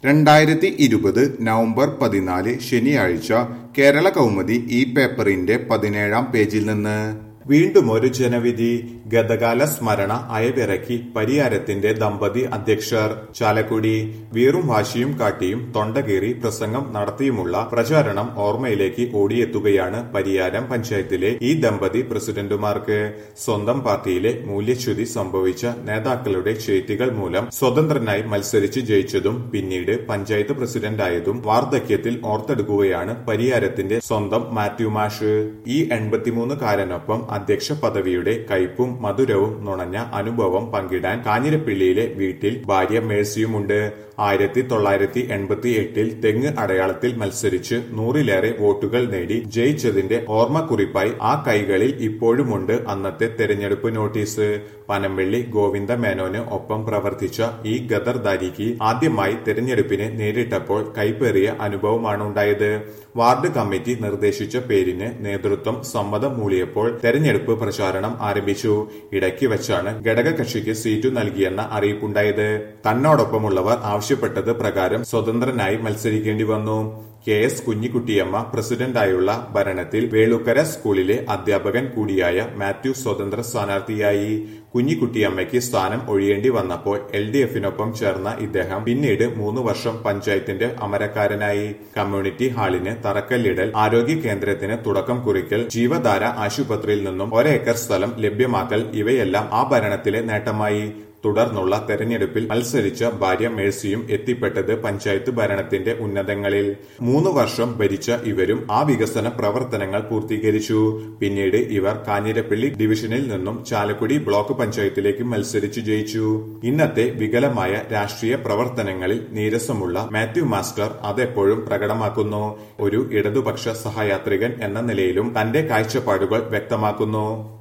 രണ്ടായിരത്തി ഇരുപത് നവംബർ പതിനാല് ശനിയാഴ്ച കേരള കൗമുദി ഈ പേപ്പറിന്റെ പതിനേഴാം പേജിൽ നിന്ന് വീണ്ടും ഒരു ജനവിധി ഗതകാല സ്മരണ അയവിറക്കി പരിയാരത്തിന്റെ ദമ്പതി അധ്യക്ഷർ ചാലക്കുടി വീറും വാശിയും കാട്ടിയും തൊണ്ടകീറി പ്രസംഗം നടത്തിയുമുള്ള പ്രചാരണം ഓർമ്മയിലേക്ക് ഓടിയെത്തുകയാണ് പരിയാരം പഞ്ചായത്തിലെ ഈ ദമ്പതി പ്രസിഡന്റുമാർക്ക് സ്വന്തം പാർട്ടിയിലെ മൂല്യച്യുതി സംഭവിച്ച നേതാക്കളുടെ ചെയ്തികൾ മൂലം സ്വതന്ത്രനായി മത്സരിച്ച് ജയിച്ചതും പിന്നീട് പഞ്ചായത്ത് പ്രസിഡന്റായതും വാർദ്ധക്യത്തിൽ ഓർത്തെടുക്കുകയാണ് പരിയാരത്തിന്റെ സ്വന്തം മാത്യു മാഷ് ഈ എൺപത്തിമൂന്നുകാരനൊപ്പം അധ്യക്ഷ പദവിയുടെ കയ്പും മധുരവും നുണഞ്ഞ അനുഭവം പങ്കിടാൻ കാഞ്ഞിരപ്പള്ളിയിലെ വീട്ടിൽ ഭാര്യ മേഴ്സിയുമുണ്ട് ആയിരത്തി തൊള്ളായിരത്തി എൺപത്തി എട്ടിൽ തെങ്ങ് അടയാളത്തിൽ മത്സരിച്ച് നൂറിലേറെ വോട്ടുകൾ നേടി ജയിച്ചതിന്റെ ഓർമ്മക്കുറിപ്പായി ആ കൈകളിൽ ഇപ്പോഴുമുണ്ട് അന്നത്തെ തെരഞ്ഞെടുപ്പ് നോട്ടീസ് പനമ്പള്ളി ഗോവിന്ദ മേനോന് ഒപ്പം പ്രവർത്തിച്ച ഈ ഗദർദാരിക്ക് ആദ്യമായി തെരഞ്ഞെടുപ്പിനെ നേരിട്ടപ്പോൾ കൈപ്പേറിയ അനുഭവമാണുണ്ടായത് വാർഡ് കമ്മിറ്റി നിർദ്ദേശിച്ച പേരിന് നേതൃത്വം സമ്മതം മൂളിയപ്പോൾ തെരഞ്ഞെടുപ്പ് പ്രചാരണം ആരംഭിച്ചു ഇടയ്ക്ക് വെച്ചാണ് ഘടകകക്ഷിക്ക് സീറ്റു നൽകിയെന്ന അറിയിപ്പുണ്ടായത് തന്നോടൊപ്പമുള്ളവർ ആവശ്യപ്പെട്ടത് പ്രകാരം സ്വതന്ത്രനായി മത്സരിക്കേണ്ടി വന്നു കെ എസ് കുഞ്ഞിക്കുട്ടിയമ്മ പ്രസിഡന്റായുള്ള ഭരണത്തിൽ വേളുക്കര സ്കൂളിലെ അധ്യാപകൻ കൂടിയായ മാത്യു സ്വതന്ത്ര സ്ഥാനാർത്ഥിയായി കുഞ്ഞിക്കുട്ടിയമ്മയ്ക്ക് സ്ഥാനം ഒഴിയേണ്ടി വന്നപ്പോൾ എൽ ഡി എഫിനൊപ്പം ചേർന്ന ഇദ്ദേഹം പിന്നീട് മൂന്ന് വർഷം പഞ്ചായത്തിന്റെ അമരക്കാരനായി കമ്മ്യൂണിറ്റി ഹാളിന് തറക്കല്ലിടൽ ആരോഗ്യ കേന്ദ്രത്തിന് തുടക്കം കുറിക്കൽ ജീവധാര ആശുപത്രിയിൽ നിന്നും ഒരേക്കർ സ്ഥലം ലഭ്യമാക്കൽ ഇവയെല്ലാം ആ ഭരണത്തിലെ നേട്ടമായി തുടർന്നുള്ള തെരഞ്ഞെടുപ്പിൽ മത്സരിച്ച ഭാര്യ മേഴ്സിയും എത്തിപ്പെട്ടത് പഞ്ചായത്ത് ഭരണത്തിന്റെ ഉന്നതങ്ങളിൽ മൂന്ന് വർഷം ഭരിച്ച ഇവരും ആ വികസന പ്രവർത്തനങ്ങൾ പൂർത്തീകരിച്ചു പിന്നീട് ഇവർ കാഞ്ഞിരപ്പള്ളി ഡിവിഷനിൽ നിന്നും ചാലക്കുടി ബ്ലോക്ക് പഞ്ചായത്തിലേക്ക് മത്സരിച്ചു ജയിച്ചു ഇന്നത്തെ വികലമായ രാഷ്ട്രീയ പ്രവർത്തനങ്ങളിൽ നീരസമുള്ള മാത്യു മാസ്റ്റർ അതെപ്പോഴും പ്രകടമാക്കുന്നു ഒരു ഇടതുപക്ഷ സഹയാത്രികൻ എന്ന നിലയിലും തന്റെ കാഴ്ചപ്പാടുകൾ വ്യക്തമാക്കുന്നു